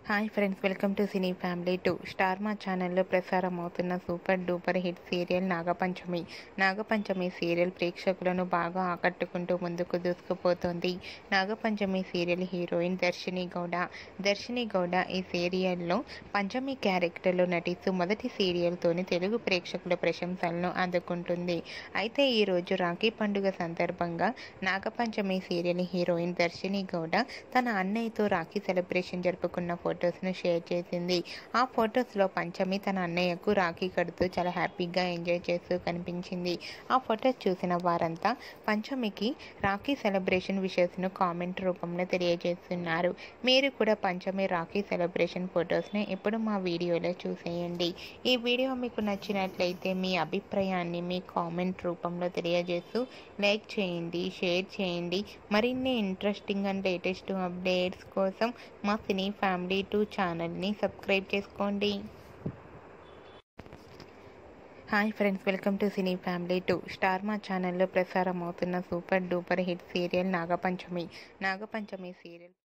hi friends welcome to cine family two Star Maa ఛానల్లో ప్రసారం అవుతున్న super duper hit serial Nagapanchami Nagapanchami serial ప్రేక్షకులను బాగా ఆకట్టుకుంటూ ముందుకు దూసుకుపోతుంది నాగపంచమి సీరియల్ హీరోయిన్ దర్శిని గౌడ దర్శిని గౌడ ఈ సీరియల్లో పంచమి క్యారెక్టర్లో నటిస్తూ మొదటి సీరియల్తోనే తెలుగు ప్రేక్షకుల ప్రశంసలను అందుకుంటుంది అయితే ఈరోజు రాఖీ పండుగ సందర్భంగా నాగపంచమి సీరియల్ హీరోయిన్ దర్శిని గౌడ తన అన్నయ్యతో రాఖీ సెలబ్రేషన్ జరుపుకున్న ఫొటోస్ను షేర్ చేసింది ఆ ఫొటోస్లో పంచమి తన అన్నయ్యకు రాఖీ కడుతూ చాలా హ్యాపీగా ఎంజాయ్ చేస్తూ కనిపించింది ఆ ఫొటోస్ చూసిన వారంతా పంచమికి రాఖీ సెలబ్రేషన్ విషయస్ను కామెంట్ రూపంలో తెలియజేస్తున్నారు మీరు కూడా పంచమి రాఖీ సెలబ్రేషన్ ఫొటోస్ని ఇప్పుడు మా వీడియోలో చూసేయండి ఈ వీడియో మీకు నచ్చినట్లయితే మీ అభిప్రాయాన్ని మీ కామెంట్ రూపంలో తెలియజేస్తూ లైక్ చేయండి షేర్ చేయండి మరిన్ని ఇంట్రెస్టింగ్ అండ్ లేటెస్ట్ అప్డేట్స్ కోసం మా సినీ ఫ్యామిలీ టూ ఛానల్ని సబ్స్క్రైబ్ చేసుకోండి hi friends welcome to cine family two Star Maa ఛానల్లో ప్రసారం అవుతున్న super duper hit serial Nagapanchami Nagapanchami serial